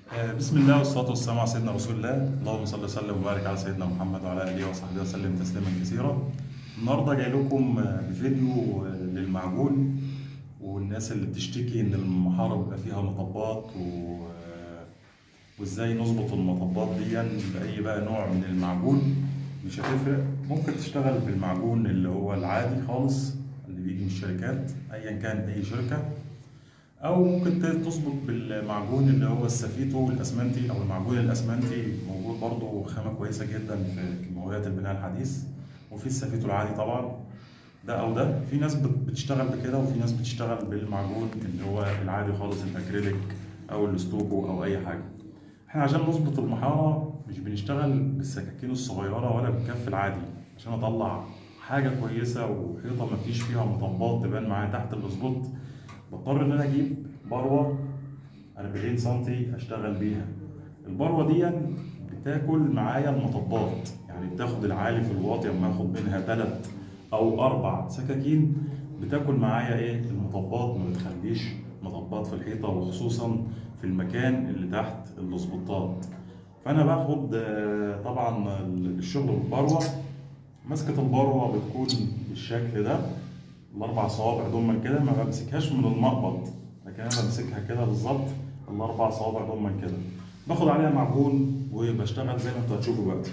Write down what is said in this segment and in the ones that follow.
آه، بسم الله والصلاة والسلام على سيدنا رسول الله اللهم صل وسلم وبارك على سيدنا محمد وعلى آله وصحبه وسلم تسليما كثيرا النهاردة جاي لكم آه، بفيديو آه، للمعجون والناس اللي بتشتكي إن المحارة بيبقى فيها مطبات و... آه، وإزاي نظبط المطبات دي بأي بقى نوع من المعجون مش هتفرق ممكن تشتغل بالمعجون اللي هو العادي خالص اللي بيجي من الشركات أيا كان أي شركة او ممكن تظبط بالمعجون اللي هو السفيتو الاسمنتي او المعجون الاسمنتي موجود برضه خامه كويسه جدا في كيماويات البناء الحديث وفي السفيتو العادي طبعا ده او ده في ناس بت- بتشتغل بكده وفي ناس بتشتغل بالمعجون اللي هو العادي خالص الاكريليك او الاستوكو او اي حاجه احنا عشان نظبط المحاره مش بنشتغل بالسكاكين الصغيره ولا بالكف العادي عشان اطلع حاجه كويسه وحيطه ما فيش فيها مطبات تبان معايا تحت الاسبوت بضطر ان انا اجيب بروه 40 سم اشتغل بيها البروه دي بتاكل معايا المطبات يعني بتاخد العالي في الواطي اما اخد منها ثلاث او اربع سكاكين بتاكل معايا ايه المطبات ما بتخليش مطبات في الحيطه وخصوصا في المكان اللي تحت الاسبوتات فانا باخد آه، طبعا الشغل بالبروه مسكه البروه بتكون بالشكل ده الاربع صوابع دول كده ما بمسكهاش من المقبض لكن انا بمسكها كده بالظبط الاربع صوابع دول كده باخد عليها معجون وبشتغل زي ما انتوا هتشوفوا دلوقتي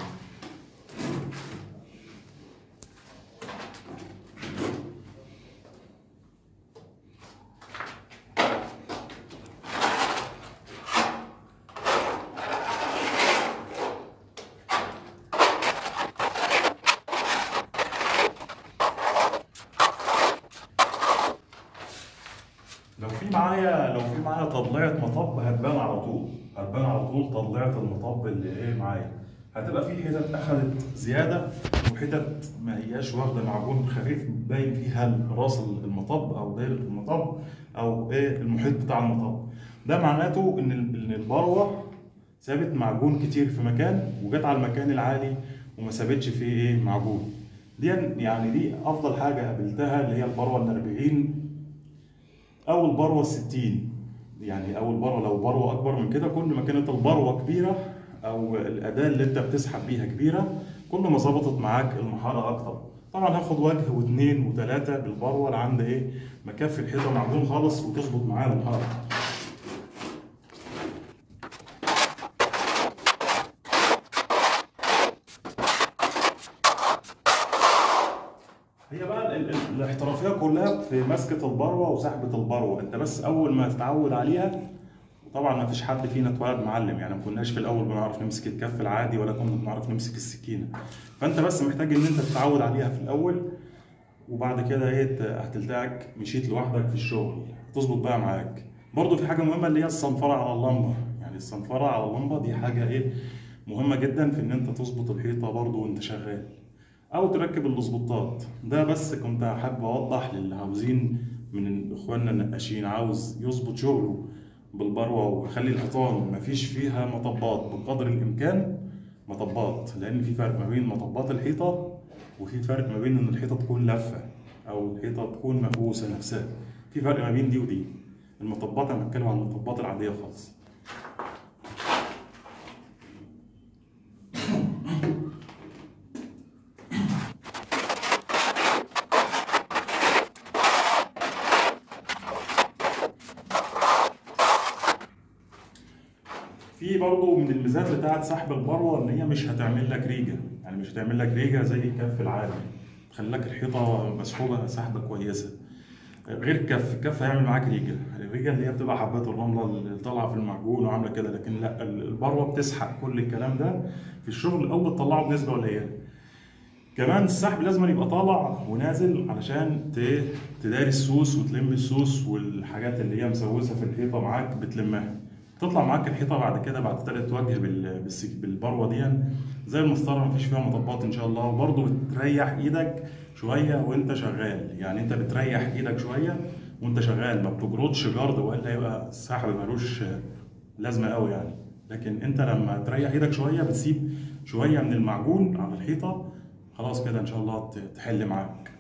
لو في معايا لو في معايا تضليعة مطب هتبان على طول هتبان على طول تضليعة المطب اللي ايه معايا هتبقى في حتت اخدت زيادة وحتت ما هياش واخدة معجون خفيف باين فيها راس المطب او دايرة المطب او ايه المحيط بتاع المطب ده معناته ان ال- إن البروة سابت معجون كتير في مكان وجت على المكان العالي وما سابتش فيه ايه معجون دي يعني دي افضل حاجة قابلتها اللي هي البروة ال 40 او البروه 60 يعني او البروه لو بروه اكبر من كده كل ما كانت البروه كبيره او الاداه اللي انت بتسحب بيها كبيره كل ما ظبطت معاك المحاره اكتر طبعا هاخد وجه واثنين وثلاثه بالبروه لعند ايه مكفي الحيطه معجون خالص وتظبط معايا المحاره هي بقى ال- ال- الاحترافيه كلها في مسكه البروه وسحبه البروه انت بس اول ما تتعود عليها طبعا ما فيش حد فينا اتولد معلم يعني ما كناش في الاول بنعرف نمسك الكف العادي ولا كنا بنعرف نمسك السكينه فانت بس محتاج ان انت تتعود عليها في الاول وبعد كده ايه ت- هتلتعك مشيت لوحدك في الشغل تظبط بقى معاك برضو في حاجه مهمه اللي هي الصنفره على اللمبه يعني الصنفره على اللمبه دي حاجه ايه مهمه جدا في ان انت تظبط الحيطه برضو وانت شغال او تركب الاسبوتات ده بس كنت حابب اوضح للي عاوزين من اخواننا النقاشين عاوز يظبط شغله بالبروه ويخلي الحيطان مفيش فيها مطبات بقدر الامكان مطبات لان في فرق ما بين مطبات الحيطه وفي فرق ما بين ان الحيطه تكون لفه او الحيطه تكون مهووسه نفسها في فرق ما بين دي ودي المطبات انا بتكلم عن المطبات العاديه خالص في برضه من الميزات بتاعت سحب البروه ان هي مش هتعمل لك ريجه يعني مش هتعمل لك ريجه زي الكف العادي تخلي لك الحيطه مسحوبه سحبه كويسه غير الكف الكف هيعمل معاك ريجه الريجه اللي هي بتبقى حبات الرمله اللي طالعه في المعجون وعامله كده لكن لا البروه بتسحب كل الكلام ده في الشغل او بتطلعه بنسبه قليله كمان السحب لازم يبقى طالع ونازل علشان ت- تداري السوس وتلم السوس والحاجات اللي هي مسوسه في الحيطه معاك بتلمها تطلع معاك الحيطه بعد كده بعد تالت وجه بال- بالسك- بالبروه دي زي المسطره مفيش فيها مطبات ان شاء الله وبرضه بتريح ايدك شويه وانت شغال يعني انت بتريح ايدك شويه وانت شغال ما بتجردش جرد والا يبقى السحب ملوش لازمه قوي يعني لكن انت لما تريح ايدك شويه بتسيب شويه من المعجون على الحيطه خلاص كده ان شاء الله ت- تحل معاك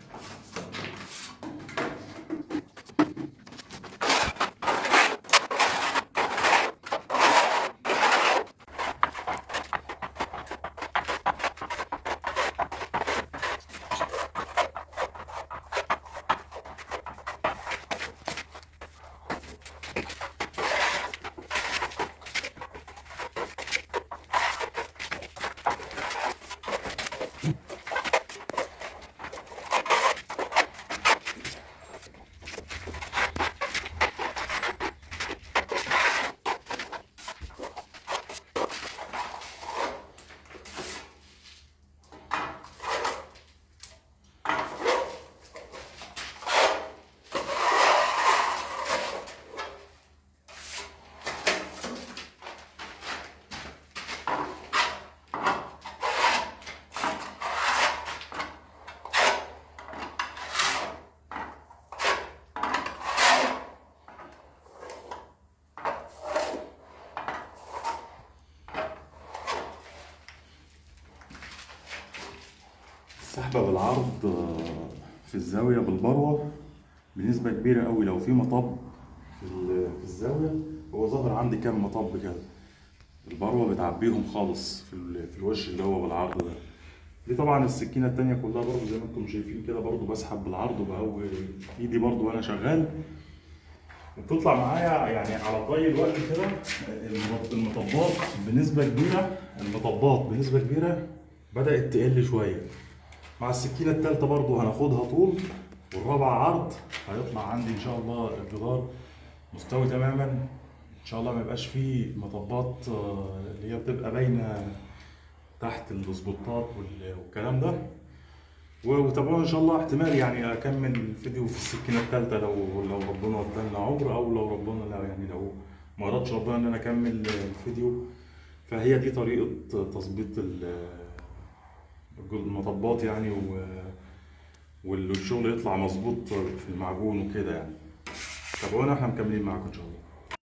السحبة بالعرض آه، في الزاوية بالبروة بنسبة كبيرة قوي لو في مطب في ال- في الزاوية هو ظاهر عندي كام مطب كده البروة بتعبيهم خالص في ال- في الوش اللي هو بالعرض ده دي طبعا السكينة التانية كلها برضو زي ما انتم شايفين كده برضو بسحب بالعرض وبقوي ايدي برضو وانا شغال وبتطلع معايا يعني على طي الوقت كده المط- المطبات بنسبة كبيرة المطبات بنسبة كبيرة بدأت تقل شوية مع السكينة التالتة برضو هناخدها طول والرابعة عرض هيطلع عندي إن شاء الله الجدار مستوي تماما إن شاء الله ما يبقاش فيه مطبات آه، اللي هي بتبقى باينة تحت السبوتات وال- والكلام ده و- وتابعونا ان شاء الله احتمال يعني اكمل الفيديو في السكينه الثالثه لو لو ربنا ادانا عمر او لو ربنا لا يعني لو ما ارادش ربنا ان انا اكمل الفيديو فهي دي طريقه تظبيط ال- المطبات يعني و- والشغل يطلع مظبوط في المعجون وكده يعني تابعونا احنا مكملين معاكم ان شاء الله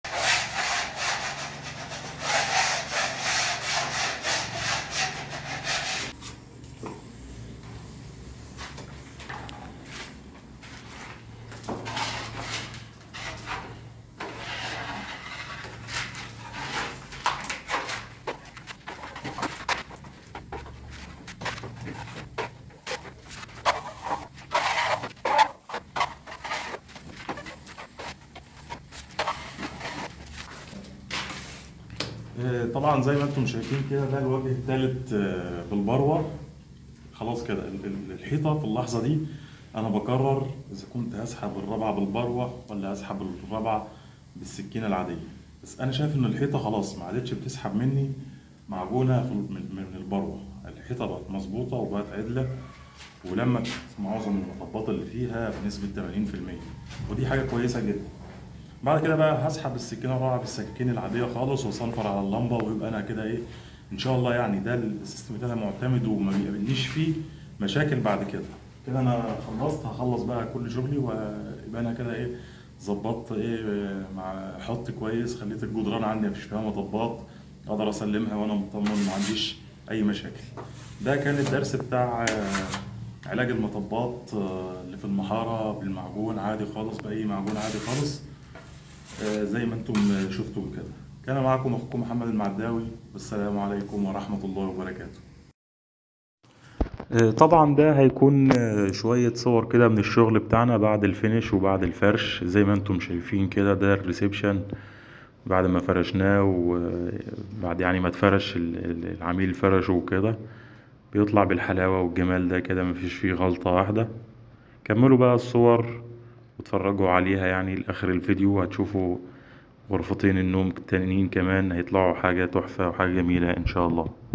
آه، طبعا زي ما انتم شايفين كده ده الوجه الثالث بالبروه خلاص كده ال- ال- الحيطه في اللحظه دي انا بقرر اذا كنت هسحب الرابعه بالبروه ولا هسحب الرابعه بالسكينه العاديه بس انا شايف ان الحيطه خلاص ما عادتش بتسحب مني معجونه في ال- من من البروه الحيطه بقت مظبوطه وبقت عدله ولمت معظم المطبات اللي فيها بنسبه 80% ودي حاجه كويسه جدا بعد كده بقى هسحب السكينه الرابعه بالسكين العاديه خالص واصنفر على اللمبه ويبقى انا كده ايه ان شاء الله يعني ده السيستم بتاعي معتمد وما بيقابلنيش فيه مشاكل بعد كده كده انا خلصت هخلص بقى كل شغلي ويبقى انا كده ايه ظبطت ايه مع حط كويس خليت الجدران عندي مفيش فيها مطبات اقدر اسلمها وانا مطمن ما عنديش اي مشاكل ده كان الدرس بتاع آه، علاج المطبات آه، اللي في المحاره بالمعجون عادي خالص باي معجون عادي خالص آه، زي ما انتم شفتوا كده كان معكم اخوكم محمد المعداوي والسلام عليكم ورحمة الله وبركاته طبعا ده هيكون آه، شوية صور كده من الشغل بتاعنا بعد الفينش وبعد الفرش زي ما انتم شايفين كده ده الريسبشن بعد ما فرشناه وبعد يعني ما اتفرش ال- ال- العميل فرشه وكده بيطلع بالحلاوة والجمال ده كده مفيش فيه غلطة واحدة كملوا بقى الصور واتفرجوا عليها يعني لآخر الفيديو هتشوفوا غرفتين النوم التانيين كمان هيطلعوا حاجة تحفة وحاجة جميلة إن شاء الله